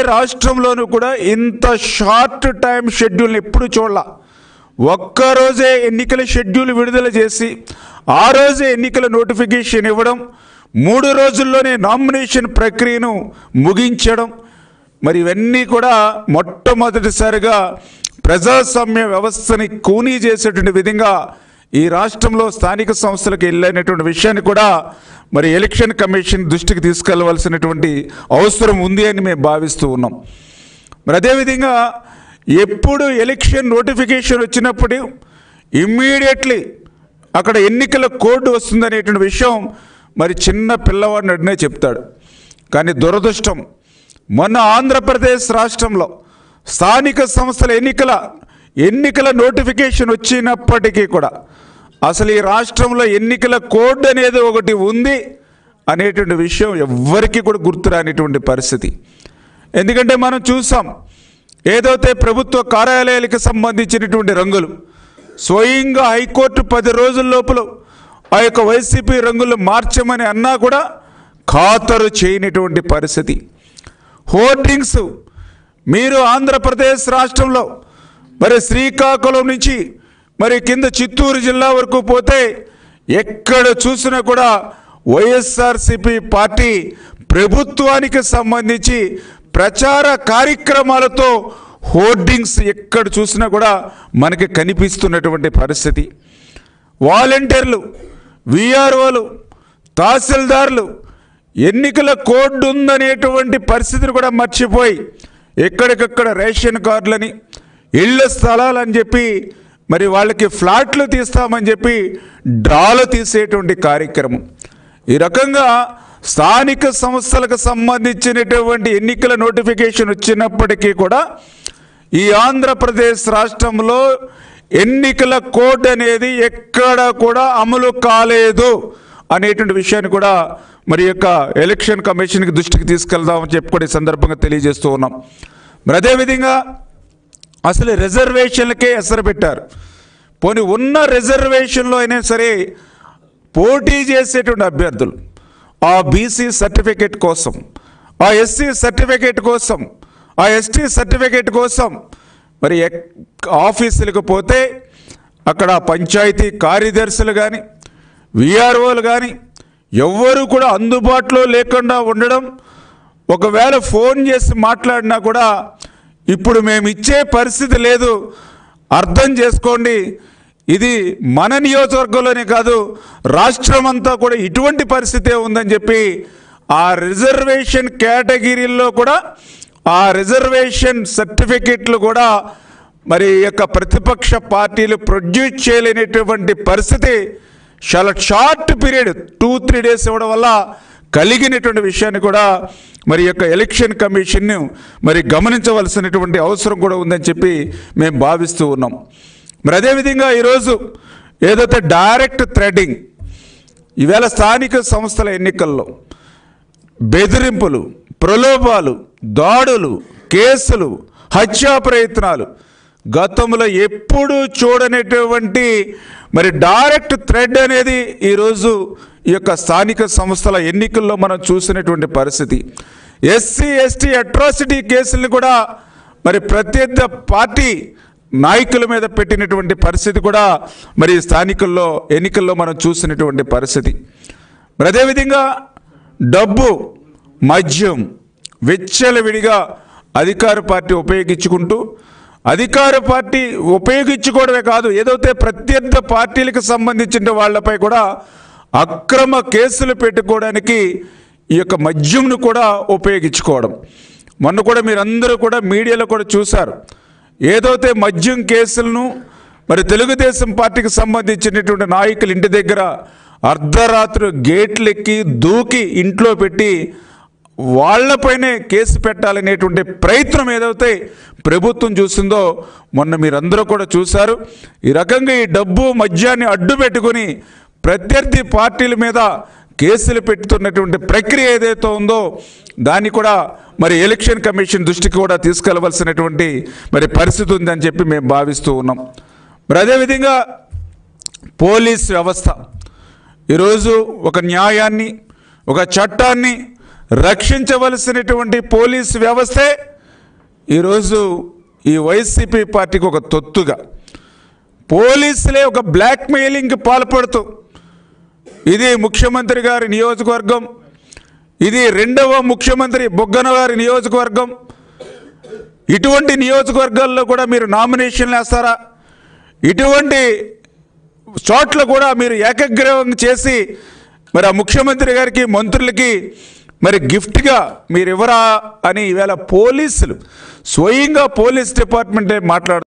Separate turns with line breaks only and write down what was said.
రాష్ట్రంలోనూ కూడా ఇంత షార్ట్ టైం షెడ్యూల్ని ఎప్పుడు చూడాల ఒక్కరోజే ఎన్నికల షెడ్యూల్ విడుదల చేసి ఆ రోజే ఎన్నికల నోటిఫికేషన్ ఇవ్వడం మూడు రోజుల్లోనే నామినేషన్ ప్రక్రియను ముగించడం మరి ఇవన్నీ కూడా మొట్టమొదటిసారిగా ప్రజాస్వామ్య వ్యవస్థని కూనీ చేసేటువంటి విధంగా ఈ రాష్ట్రంలో స్థానిక సంస్థలకు వెళ్ళినటువంటి విషయాన్ని కూడా మరి ఎలక్షన్ కమిషన్ దృష్టికి తీసుకెళ్లవలసినటువంటి అవసరం ఉంది అని మేము భావిస్తూ ఉన్నాం మరి అదేవిధంగా ఎప్పుడు ఎలక్షన్ నోటిఫికేషన్ వచ్చినప్పుడు ఇమ్మీడియట్లీ అక్కడ ఎన్నికల కోడ్ వస్తుందనేటువంటి విషయం మరి చిన్న పిల్లవాడిని అడినే చెప్తాడు కానీ దురదృష్టం మొన్న ఆంధ్రప్రదేశ్ రాష్ట్రంలో స్థానిక సంస్థల ఎన్నికల ఎన్నికల నోటిఫికేషన్ వచ్చినప్పటికీ కూడా అసలు ఈ రాష్ట్రంలో ఎన్నికల కోడ్ అనేది ఒకటి ఉంది అనేటువంటి విషయం ఎవ్వరికీ కూడా గుర్తురానిటువంటి పరిస్థితి ఎందుకంటే మనం చూసాం ఏదైతే ప్రభుత్వ కార్యాలయాలకు సంబంధించినటువంటి రంగులు స్వయంగా హైకోర్టు పది రోజుల లోపల ఆ యొక్క వైసీపీ రంగులు మార్చమని అన్నా కూడా ఖాతరు చేయనటువంటి పరిస్థితి హోర్డింగ్స్ మీరు ఆంధ్రప్రదేశ్ రాష్ట్రంలో మరి శ్రీకాకుళం నుంచి మరి కింద చిత్తూరు జిల్లా వరకు పోతే ఎక్కడ చూసినా కూడా వైఎస్ఆర్సిపి పార్టీ ప్రభుత్వానికి సంబంధించి ప్రచార కార్యక్రమాలతో హోర్డింగ్స్ ఎక్కడ చూసినా కూడా మనకి కనిపిస్తున్నటువంటి పరిస్థితి వాలంటీర్లు విఆర్ఓలు తహసీల్దార్లు ఎన్నికల కోడ్ ఉందనేటువంటి పరిస్థితిని కూడా మర్చిపోయి ఎక్కడికక్కడ రేషన్ కార్డులని ఇళ్ల స్థలాలని చెప్పి మరి వాళ్ళకి ఫ్లాట్లు తీస్తామని చెప్పి డ్రాలు తీసేటువంటి కార్యక్రమం ఈ రకంగా స్థానిక సంస్థలకు సంబంధించినటువంటి ఎన్నికల నోటిఫికేషన్ వచ్చినప్పటికీ కూడా ఈ ఆంధ్రప్రదేశ్ రాష్ట్రంలో ఎన్నికల కోడ్ అనేది ఎక్కడ కూడా అమలు కాలేదు అనేటువంటి విషయాన్ని కూడా మరి యొక్క ఎలక్షన్ కమిషన్కి దృష్టికి తీసుకెళ్దామని చెప్పి కూడా ఈ సందర్భంగా తెలియజేస్తూ ఉన్నాం మరి అదేవిధంగా అసలు రిజర్వేషన్లకే ఎసరు పెట్టారు పోనీ ఉన్న రిజర్వేషన్లో అయినా సరే పోటీ చేసేటువంటి అభ్యర్థులు ఆ బీసీ సర్టిఫికేట్ కోసం ఆ ఎస్సీ సర్టిఫికేట్ కోసం ఆ ఎస్టీ సర్టిఫికేట్ కోసం మరి ఎక్- ఆఫీసులకు పోతే అక్కడ పంచాయతీ కార్యదర్శులు కానీ విఆర్ఓలు కానీ ఎవ్వరూ కూడా అందుబాటులో లేకుండా ఉండడం ఒకవేళ ఫోన్ చేసి మాట్లాడినా కూడా ఇప్పుడు మేము ఇచ్చే పరిస్థితి లేదు అర్థం చేసుకోండి ఇది మన నియోజకవర్గంలోనే కాదు రాష్ట్రం అంతా కూడా ఇటువంటి పరిస్థితే ఉందని చెప్పి ఆ రిజర్వేషన్ కేటగిరీల్లో కూడా ఆ రిజర్వేషన్ సర్టిఫికెట్లు కూడా మరి ఈ యొక్క ప్రతిపక్ష పార్టీలు ప్రొడ్యూస్ చేయలేనటువంటి పరిస్థితి చాలా short period two three days ఇవ్వడం వల్ల కలిగినటువంటి విషయాన్ని కూడా మరి యొక్క ఎలక్షన్ కమిషన్ను మరి గమనించవలసినటువంటి అవసరం కూడా ఉందని చెప్పి మేము భావిస్తూ ఉన్నాం మరి అదేవిధంగా ఈరోజు ఏదైతే డైరెక్ట్ థ్రెడింగ్ ఈవేళ స్థానిక సంస్థల ఎన్నికల్లో బెదిరింపులు ప్రలోభాలు దాడులు కేసులు హత్యా ప్రయత్నాలు గతంలో ఎప్పుడూ చూడనటువంటి మరి డైరెక్ట్ థ్రెడ్ అనేది ఈరోజు ఈ యొక్క స్థానిక సంస్థల ఎన్నికల్లో మనం చూసినటువంటి పరిస్థితి ఎస్సీ ఎస్టీ అట్రాసిటీ కేసుల్ని కూడా మరి ప్రత్యర్థ పార్టీ నాయకుల మీద పెట్టినటువంటి పరిస్థితి కూడా మరి స్థానికుల్లో ఎన్నికల్లో మనం చూసినటువంటి పరిస్థితి మరి అదేవిధంగా డబ్బు మద్యం విచ్చలవిడిగా అధికార పార్టీ ఉపయోగించుకుంటూ అధికార పార్టీ ఉపయోగించుకోవడమే కాదు ఏదైతే ప్రత్యర్థ పార్టీలకు సంబంధించిన వాళ్ళపై కూడా అక్రమ కేసులు పెట్టుకోవడానికి ఈ యొక్క మద్యంను కూడా ఉపయోగించుకోవడం మొన్న కూడా మీరందరూ కూడా మీడియాలో కూడా చూశారు ఏదైతే మద్యం కేసులను మరి తెలుగుదేశం పార్టీకి సంబంధించినటువంటి నాయకులు ఇంటి దగ్గర అర్ధరాత్రి గేట్లెక్కి దూకి ఇంట్లో పెట్టి వాళ్ళపైనే కేసు పెట్టాలనేటువంటి ప్రయత్నం ఏదైతే ప్రభుత్వం చూసిందో మొన్న మీరందరూ కూడా చూశారు ఈ రకంగా ఈ డబ్బు మద్యాన్ని అడ్డు పెట్టుకుని ప్రత్యర్థి పార్టీల మీద కేసులు పెట్టుతున్నటువంటి ప్రక్రియ ఏదైతే ఉందో దాన్ని కూడా మరి ఎలక్షన్ కమిషన్ దృష్టికి కూడా తీసుకెళ్లవలసినటువంటి మరి పరిస్థితి ఉందని చెప్పి మేము భావిస్తూ ఉన్నాం మరి అదేవిధంగా పోలీస్ వ్యవస్థ ఈరోజు ఒక న్యాయాన్ని ఒక చట్టాన్ని రక్షించవలసినటువంటి పోలీస్ వ్యవస్థే ఈరోజు ఈ వైసీపీ పార్టీకి ఒక తొత్తుగా పోలీసులే ఒక బ్లాక్మెయిలింగ్కి పాల్పడుతూ ఇది ముఖ్యమంత్రి గారి నియోజకవర్గం ఇది రెండవ ముఖ్యమంత్రి బొగ్గన గారి నియోజకవర్గం ఇటువంటి నియోజకవర్గాల్లో కూడా మీరు నామినేషన్లు వేస్తారా ఇటువంటి చోట్ల కూడా మీరు ఏకగ్రీవం చేసి మరి ఆ ముఖ్యమంత్రి గారికి మంత్రులకి మరి గిఫ్ట్గా మీరు ఇవ్వరా అని ఈవేళ పోలీసులు స్వయంగా పోలీస్ డిపార్ట్మెంటే మాట్లాడు